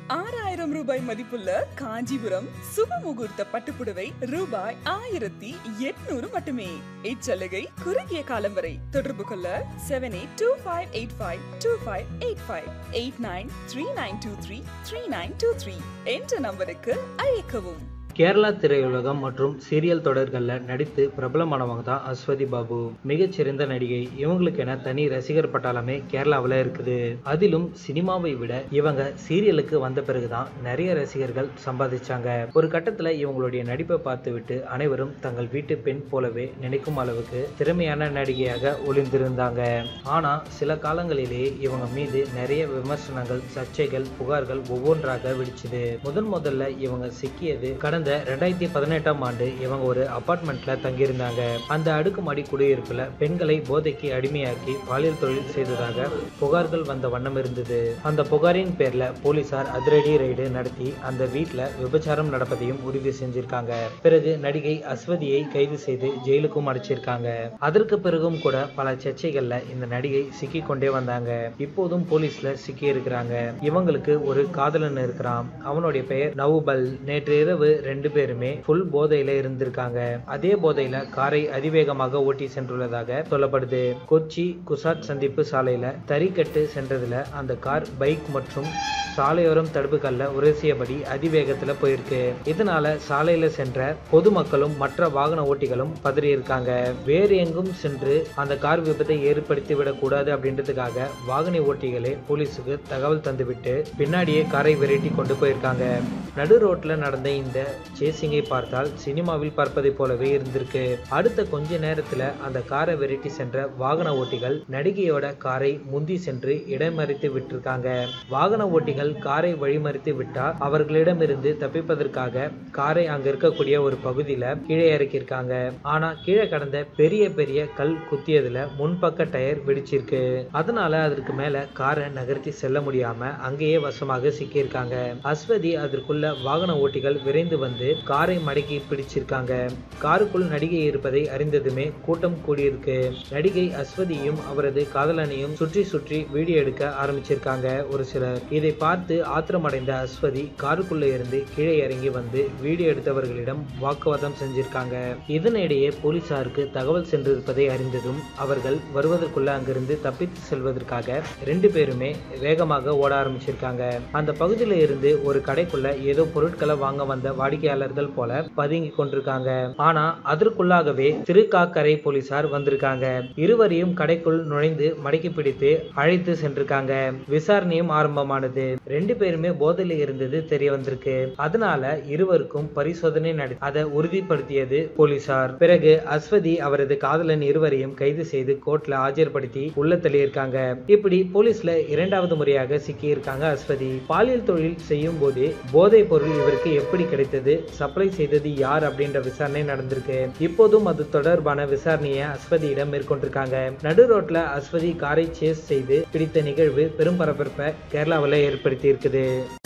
ஆறாயிரம் ரூபாய் மதிப்புள்ள காஞ்சிபுரம் சுப முகூர்த்த பட்டுப்புடவை ரூபாய் ஆயிரத்தி எட்நூறு மட்டுமே இச்சலுகை குறுகிய காலம் வரை தொடர்பு கொள்ள seven eight two five eight five two five eight five eight nine three nine two three three nine two three என்ற நம்பருக்கு அழைக்கவும் கேரளா திரையுலகம் மற்றும் சீரியல் தொடர்களில் நடித்து பிரபலமானவங்க தான் அஸ்வதி பாபு மிகச்சிறந்த நடிகை இவங்களுக்கு என தனி ரசிகர் பட்டாளமே கேரளாவில் இருக்குது அதிலும் சினிமாவை விட இவங்க சீரியலுக்கு வந்த பிறகுதான் நிறைய ரசிகர்கள் சம்பாதிச்சாங்க ஒரு கட்டத்தில் இவங்களுடைய நடிப்பை பார்த்துவிட்டு அனைவரும் தங்கள் வீட்டு பெண் போலவே நினைக்கும் அளவுக்கு திறமையான நடிகையாக ஒளிந்திருந்தாங்க ஆனா சில காலங்களிலேயே இவங்க மீது நிறைய விமர்சனங்கள் சர்ச்சைகள் புகார்கள் ஒவ்வொன்றாக வெடிச்சுது முதன் முதல்ல இவங்க சிக்கியது கடந்த ரெண்டாயிரத்தி பதினெட்டாம் ஆண்டு இவங்க ஒரு அபார்ட்மெண்ட்ல தங்கியிருந்தாங்க அந்த அடுக்குமாடி குடியிருப்புல பெண்களை போதைக்கு அடிமையாக்கி பாலியல் தொழில் செய்ததாக புகார்கள் வந்த வண்ணம் இருந்தது அந்த புகாரின் பேர்ல போலீசார் அதிரடி ரெய்டு நடத்தி அந்த வீட்ல விபச்சாரம் நடப்பதையும் உறுதி செஞ்சிருக்காங்க பிறகு நடிகை அஸ்வதியை கைது செய்து ஜெயிலுக்கும் அடைச்சிருக்காங்க அதற்கு பிறகும் கூட பல சர்ச்சைகள்ல இந்த நடிகை சிக்கி கொண்டே வந்தாங்க இப்போதும் போலீஸ்ல சிக்கி இருக்கிறாங்க இவங்களுக்கு ஒரு காதலன் இருக்கிறான் அவனுடைய பெயர் நவுபல் நேற்று இரவு ரெண்டு பேருமே ஃபுல் போதையில இருந்திருக்காங்க அதே போதையில காரை அதிவேகமாக ஓட்டி சென்றுள்ளதாக சொல்லப்படுது கொச்சி குசாட் சந்திப்பு சாலையில தறிக்கட்டு சென்றதுல அந்த கார் பைக் மற்றும் சாலையோரம் தடுப்புகள்ல உரசியபடி அதிவேகத்துல போயிருக்கு இதனால சாலையில சென்ற பொதுமக்களும் மற்ற வாகன ஓட்டிகளும் பதறி இருக்காங்க வேறு எங்கும் சென்று அந்த கார் விபத்தை ஏற்படுத்தி விடக் கூடாது அப்படின்றதுக்காக வாகன ஓட்டிகளே போலீஸுக்கு தகவல் தந்துவிட்டு பின்னாடியே காரை விரட்டி கொண்டு போயிருக்காங்க நடு ரோட்ல நடந்த இந்த சேசிங்கை பார்த்தால் சினிமாவில் பார்ப்பதை போலவே இருந்திருக்கு அடுத்த கொஞ்ச நேரத்துல அந்த காரை விரட்டி சென்ற வாகன ஓட்டிகள் நடிகையோட காரை முந்தி சென்று இடமறித்து விட்டிருக்காங்க வாகன ஓட்டிகள் காரை வழிமறித்து விட்டா அவர்களிடமிருந்து தப்பிப்பதற்காக காரை அங்க இருக்கக்கூடிய ஒரு பகுதியில கீழே இறக்கியிருக்காங்க ஆனா கீழே கடந்த பெரிய பெரிய கல் குத்தியதுல முன்பக்க டயர் வெடிச்சிருக்கு அதனால அதற்கு மேல காரை நகர்த்தி செல்ல முடியாம அங்கேயே வசமாக சிக்கியிருக்காங்க அஸ்வதி அதற்குள்ள வாகன ஓட்டிகள் விரைந்து வந்து காரை மடக்கி பிடிச்சிருக்காங்க காருக்குள் நடிகை இருப்பதை அறிந்ததுமே கூட்டம் கூடியிருக்கு நடிகை அஸ்வதியும் அவரது காதலனையும் சுற்றி சுற்றி வீடியோ எடுக்க ஆரம்பிச்சிருக்காங்க ஒரு சிலர் இதை பார்த்து ஆத்திரமடைந்த அஸ்வதி காருக்குள்ள இருந்து கீழே இறங்கி வந்து வீடியோ எடுத்தவர்களிடம் வாக்குவாதம் செஞ்சிருக்காங்க இதனிடையே போலீசாருக்கு தகவல் சென்றிருப்பதை அறிந்ததும் அவர்கள் வருவதற்குள்ள அங்கிருந்து தப்பித்து செல்வதற்காக ரெண்டு பேருமே வேகமாக ஓட ஆரம்பிச்சிருக்காங்க அந்த பகுதியில இருந்து ஒரு கடைக்குள்ள ஏதோ பொருட்களை வாங்க வந்த வாடிக்கையாளர்கள் போல பதுங்கி கொண்டிருக்காங்க ஆனா அதற்குள்ளாகவே திருக்காக்கரை போலீசார் வந்திருக்காங்க இருவரையும் கடைக்குள் நுழைந்து மடக்கி பிடித்து அழைத்து சென்றிருக்காங்க விசாரணையும் ஆரம்பமானது ரெண்டு பேருமே போதையில இருந்தது தெரிய வந்திருக்கு அதனால இருவருக்கும் பரிசோதனை நடத்தி அதை உறுதிப்படுத்தியது போலீசார் பிறகு அஸ்வதி அவரது காதலன் இருவரையும் கைது செய்து கோர்ட்ல ஆஜர்படுத்தி உள்ள தள்ளியிருக்காங்க இப்படி போலீஸ்ல இரண்டாவது முறையாக சிக்கி இருக்காங்க அஸ்வதி பாலியல் தொழில் செய்யும் போதே போதைப் பொருள் இவருக்கு எப்படி கிடைத்தது சப்ளை செய்தது யார் அப்படின்ற விசாரணை நடந்திருக்கு இப்போதும் அது தொடர்பான விசாரணையை அஸ்வதியிடம் மேற்கொண்டிருக்காங்க நடு ரோட்ல அஸ்வதி காரை சேஸ் செய்து பிடித்த நிகழ்வு பெரும் பரபரப்பை கேரளாவில் ஏற்படுத்தி இருக்குது